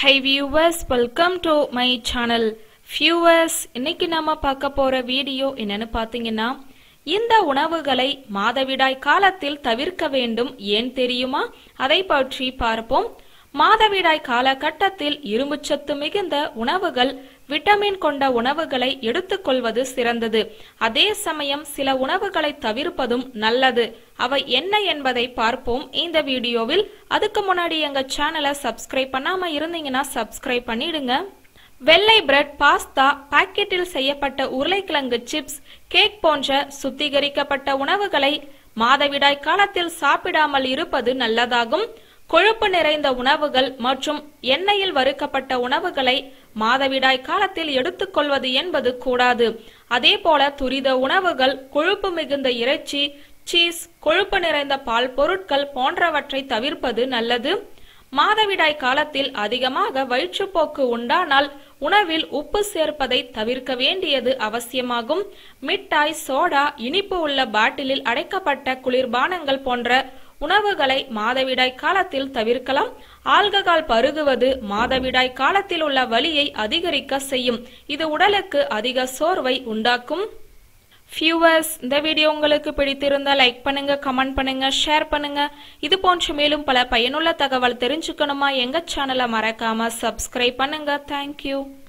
high viewers welcome to my channel viewers இன்னைக்கு நாம பார்க்க போற வீடியோ என்னன்னு பார்த்தீங்கன்னா இந்த உணவுகளை மாதவிடாய் காலத்தில் தவிர்க்க வேண்டும் ஏன் தெரியுமா அதை பற்றி பார்ப்போம் மாதவிடாய் காலகட்டத்தில் இரும்புச்சத்து மிகுந்த உணவுகள் விட்டமின் கொண்ட உணவுகளை எடுத்துக்கொள்வது சிறந்தது அதே சமயம் சில உணவுகளை தவிர்ப்பதும் நல்லது அவை என்ன என்பதை பார்ப்போம் இந்த வீடியோவில் அதுக்கு முன்னாடி எங்க சேனலை சப்ஸ்கிரைப் பண்ணாம இருந்தீங்கன்னா சப்ஸ்கிரைப் பண்ணிடுங்க வெள்ளை பிரெட் பாஸ்தா பாக்கெட்டில் செய்யப்பட்ட உருளைக்கிழங்கு சிப்ஸ் கேக் போன்ற சுத்திகரிக்கப்பட்ட உணவுகளை மாதவிடாய் காலத்தில் சாப்பிடாமல் இருப்பது நல்லதாகும் கொழுப்பு நிறைந்த உணவுகள் மற்றும் எண்ணெயில் வறுக்கப்பட்ட உணவுகளை மாதவிடாய் காலத்தில் எடுத்துக்கொள்வது என்பது கூடாது அதே போல துரித உணவுகள் கொழுப்பு மிகுந்த இறைச்சி சீஸ் கொழுப்பு நிறைந்த பால் பொருட்கள் போன்றவற்றை தவிர்ப்பது நல்லது மாதவிடாய் காலத்தில் அதிகமாக வயிற்றுப்போக்கு உண்டானால் உணவில் உப்பு சேர்ப்பதை தவிர்க்க வேண்டியது அவசியமாகும் மிட்டாய் சோடா இனிப்பு உள்ள பாட்டிலில் அடைக்கப்பட்ட குளிர்பானங்கள் போன்ற உணவுகளை மாதவிடாய் காலத்தில் தவிர்க்கலாம் ஆல்கஹால் பருகுவது மாதவிடாய் காலத்தில் உள்ள வலியை அதிகரிக்க செய்யும் இது உடலுக்கு அதிக சோர்வை உண்டாக்கும் வியூவர்ஸ் இந்த வீடியோ உங்களுக்கு பிடித்திருந்தால் லைக் பண்ணுங்க கமெண்ட் பண்ணுங்க ஷேர் பண்ணுங்க இது போன்ற மேலும் பல பயனுள்ள தகவல் தெரிஞ்சுக்கணுமா எங்க சேனலை மறக்காம சப்ஸ்கிரைப் பண்ணுங்க தேங்க்யூ